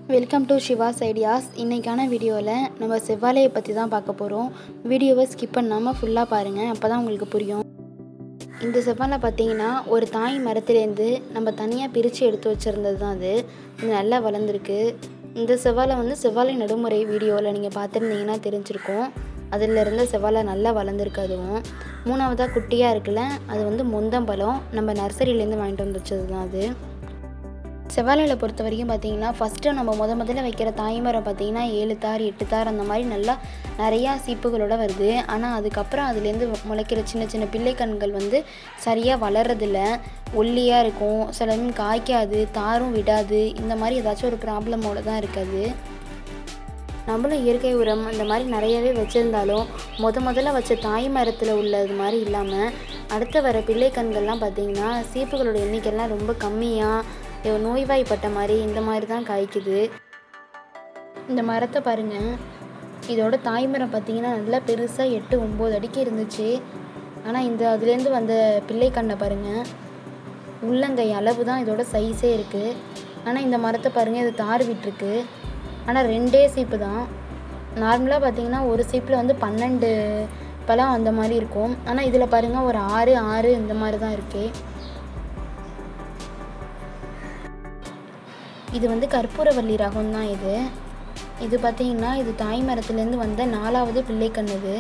welcome to Siva's ideas இன்றைக்கான வீடியோவில் நம்ம செவ்வாழையை பற்றி தான் பார்க்க போகிறோம் வீடியோவை ஸ்கிப் பண்ணாமல் ஃபுல்லாக பாருங்கள் அப்போ தான் உங்களுக்கு புரியும் இந்த செவ்வாழை பார்த்தீங்கன்னா ஒரு தாய் மரத்துலேருந்து நம்ம தனியாக பிரித்து எடுத்து வச்சுருந்தது தான் அது இது நல்லா வளர்ந்துருக்கு இந்த செவ்வாழை வந்து செவ்வாழை நடுமுறை வீடியோவில் நீங்கள் பார்த்துருந்தீங்கன்னா தெரிஞ்சிருக்கும் அதில் இருந்த செவ்வாழை நல்லா வளர்ந்துருக்கு அதுவும் மூணாவதாக குட்டியாக இருக்குல்ல அது வந்து முந்தம்பழம் நம்ம நர்சரியிலேருந்து வாங்கிட்டு வந்து வச்சது தான் அது செவ்வாழையில் பொறுத்த வரைக்கும் பார்த்தீங்கன்னா ஃபஸ்ட்டு நம்ம முத முதல்ல வைக்கிற தாய்மரம் பார்த்தீங்கன்னா ஏழு தார் எட்டு தார் அந்த மாதிரி நல்லா நிறையா சீப்புகளோட வருது ஆனால் அதுக்கப்புறம் அதுலேருந்து முளைக்கிற சின்ன சின்ன பிள்ளைக்கண்கள் வந்து சரியாக வளர்றதில்ல ஒல்லியாக இருக்கும் சில டைம் காய்க்காது தாரும் விடாது இந்த மாதிரி ஏதாச்சும் ஒரு ப்ராப்ளமோட தான் இருக்காது நம்மளும் இயற்கை உரம் இந்த மாதிரி நிறையவே வச்சுருந்தாலும் முத முதல்ல வச்ச தாய் மரத்தில் உள்ளது மாதிரி இல்லாமல் அடுத்து வர பிள்ளைக்கண்கள்லாம் பார்த்திங்கன்னா சீப்புகளோட எண்ணிக்கைலாம் ரொம்ப கம்மியாக நோய்வாய்ப்பட்ட மாதிரி இந்த மாதிரி தான் காய்க்குது இந்த மரத்தை பாருங்கள் இதோட தாய்மரம் பார்த்திங்கன்னா நல்லா பெருசாக எட்டு ஒம்பது அடிக்கு இருந்துச்சு ஆனால் இந்த அதுலேருந்து வந்த பிள்ளைக்கண்ணை பாருங்கள் உள்ளங்கை அளவு தான் இதோட சைஸே இருக்குது ஆனால் இந்த மரத்தை பாருங்கள் இது தார் விட்டுருக்கு ஆனால் ரெண்டே சீப்பு தான் நார்மலாக பார்த்தீங்கன்னா ஒரு சீப்பில் வந்து பன்னெண்டு பழம் அந்த மாதிரி இருக்கும் ஆனால் இதில் பாருங்கள் ஒரு ஆறு ஆறு இந்த மாதிரி தான் இருக்கு இது வந்து கற்பூரவல்லி ரகம் தான் இது இது பார்த்தீங்கன்னா இது தாய் மரத்துலேருந்து வந்த நாலாவது பிள்ளைக்கண்ணு இது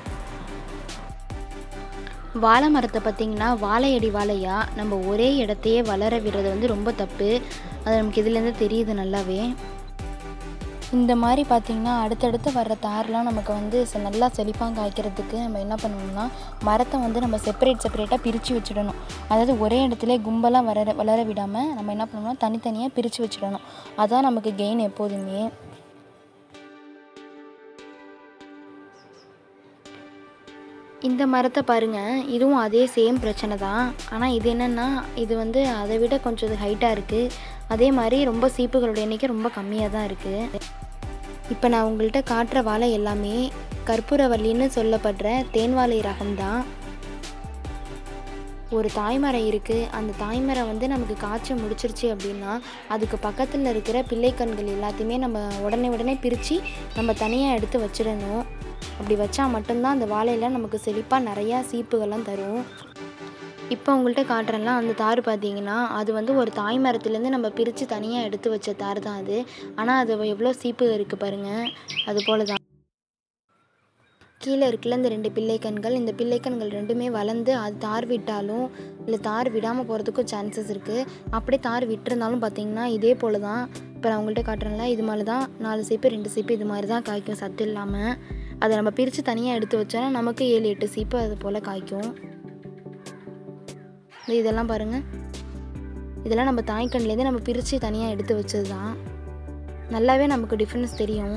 வாழை மரத்தை பார்த்திங்கன்னா வாழையடி வாழையா நம்ம ஒரே இடத்தையே வளர விடுறது வந்து ரொம்ப தப்பு அது நமக்கு இதுலேருந்து தெரியுது நல்லாவே இந்த மாதிரி பார்த்திங்கன்னா அடுத்தடுத்து வர்ற தார்லாம் நமக்கு வந்து ச- நல்லா செழிப்பாக காய்க்கிறதுக்கு நம்ம என்ன பண்ணணும்னா மரத்தை வந்து நம்ம செப்பரேட் செப்பரேட்டாக பிரித்து வச்சிடணும் அதாவது ஒரே இடத்துல கும்பலாக வளர வளர விடாமல் நம்ம என்ன பண்ணணும்னா தனித்தனியாக பிரித்து வச்சிடணும் அதான் நமக்கு கெயின் எப்போதுமே இந்த மரத்தை பாருங்கள் இதுவும் அதே சேம் பிரச்சனை தான் ஆனால் இது என்னென்னா இது வந்து அதை விட கொஞ்சம் இது ஹைட்டாக இருக்குது அதே மாதிரி ரொம்ப சீப்புகளோட எண்ணிக்கை ரொம்ப கம்மியாக தான் இருக்குது இப்போ நான் உங்கள்கிட்ட காட்டுற வாழை எல்லாமே கற்பூரவல்லின்னு சொல்லப்படுற தேன்வாழை ரகம் தான் ஒரு தாய்மரம் இருக்குது அந்த தாய்மரம் வந்து நமக்கு காய்ச்சல் முடிச்சிருச்சு அப்படின்னா அதுக்கு பக்கத்தில் இருக்கிற பிள்ளைக்கண்கள் எல்லாத்தையுமே நம்ம உடனே உடனே பிரித்து நம்ம தனியாக எடுத்து வச்சிடணும் அப்படி வச்சா மட்டும்தான் அந்த வாழையில நமக்கு செழிப்பாக நிறையா சீப்புகள்லாம் தரும் இப்போ உங்கள்கிட்ட காட்டுறேன்ல அந்த தார் பார்த்தீங்கன்னா அது வந்து ஒரு தாய் மரத்துலேருந்து நம்ம பிரித்து தனியாக எடுத்து வச்ச தார் தான் அது ஆனால் அது எவ்வளோ சீப்பு இருக்குது பாருங்கள் அது போல தான் கீழே இருக்குல்ல இந்த ரெண்டு பிள்ளைக்கண்கள் இந்த பிள்ளைக்கண்கள் ரெண்டுமே வளர்ந்து அது தார் விட்டாலும் இல்லை தார் விடாமல் போகிறதுக்கும் சான்சஸ் இருக்குது அப்படியே தார் விட்டுருந்தாலும் பார்த்தீங்கன்னா இதே போல தான் இப்போ நான் உங்கள்கிட்ட காட்டுறேன்ல இது மாதிரி தான் நாலு சீப்பு ரெண்டு சீப்பு இது மாதிரி தான் காய்க்கும் சத்து இல்லாமல் அதை நம்ம பிரித்து தனியாக எடுத்து வச்சோன்னா நமக்கு ஏழு எட்டு சீப்பு அது போல் காய்க்கும் இந்த இதெல்லாம் பாருங்கள் இதெல்லாம் நம்ம தாய்க்கண்லேருந்து நம்ம பிரித்து தனியாக எடுத்து வச்சது தான் நல்லாவே நமக்கு டிஃப்ரென்ஸ் தெரியும்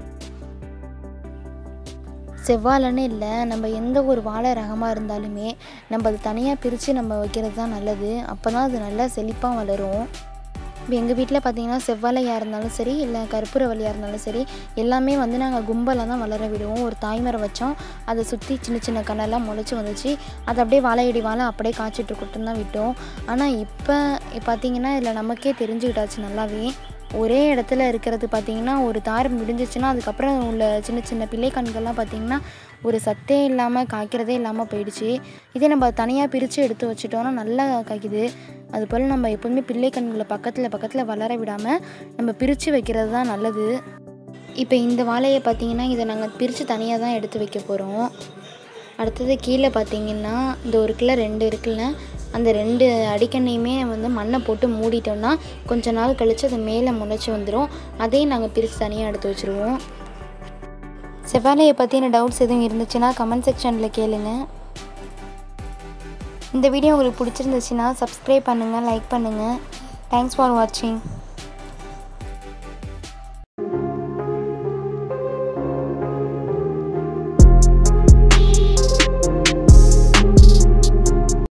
செவ்வாழைன்னு இல்லை நம்ம எந்த ஒரு வாழை ரகமாக இருந்தாலுமே நம்ம அது தனியாக பிரித்து நம்ம வைக்கிறது தான் நல்லது அப்போ தான் அது நல்லா செழிப்பாக வளரும் இப்போ எங்கள் வீட்டில் பார்த்தீங்கன்னா செவ்வாழையாக இருந்தாலும் சரி இல்லை கற்பூரவல்லியாக இருந்தாலும் சரி எல்லாமே வந்து நாங்கள் கும்பலாக தான் வளர விடுவோம் ஒரு தாய்மரம் வச்சோம் அதை சுற்றி சின்ன சின்ன கண்ணெல்லாம் முளைச்சி வந்துச்சு அது அப்படியே வாழையடி வாழை அப்படியே காய்ச்சிட்டு இருக்கட்டும் தான் விட்டோம் ஆனால் இப்போ பார்த்தீங்கன்னா இதில் நமக்கே தெரிஞ்சுக்கிட்டாச்சு நல்லாவே ஒரே இடத்துல இருக்கிறது பார்த்தீங்கன்னா ஒரு தார் முடிஞ்சிச்சுன்னா அதுக்கப்புறம் உள்ள சின்ன சின்ன பிள்ளை கண்கள்லாம் பார்த்தீங்கன்னா ஒரு சத்தே இல்லாமல் காய்க்கிறதே இல்லாமல் போயிடுச்சு இதே நம்ம தனியாக பிரித்து எடுத்து வச்சிட்டோம்னா நல்லா காய்க்குது அதுபோல் நம்ம எப்போதுமே பிள்ளை கண்களை பக்கத்தில் பக்கத்தில் வளர விடாமல் நம்ம பிரித்து வைக்கிறது தான் நல்லது இப்போ இந்த வாழையை பார்த்தீங்கன்னா இதை நாங்கள் பிரித்து தனியாக தான் எடுத்து வைக்க போகிறோம் அடுத்தது கீழே பார்த்தீங்கன்னா இந்த ஒரு கிலோ ரெண்டு இருக்குல்ல அந்த ரெண்டு அடிக்கண்ணையுமே வந்து மண்ணை போட்டு மூடிட்டோம்னா கொஞ்ச நாள் கழித்து அது மேலே முளைச்சி வந்துடும் அதையும் நாங்கள் பிரித்து தனியாக எடுத்து வச்சுருவோம் செவ்வாழையை பற்றின டவுட்ஸ் எதுவும் இருந்துச்சுன்னா கமெண்ட் செக்ஷனில் கேளுங்க இந்த வீடியோ உங்களுக்கு பிடிச்சிருந்துச்சுன்னா சப்ஸ்கிரைப் பண்ணுங்கள் லைக் பண்ணுங்கள் தேங்க்ஸ் ஃபார் வாட்சிங்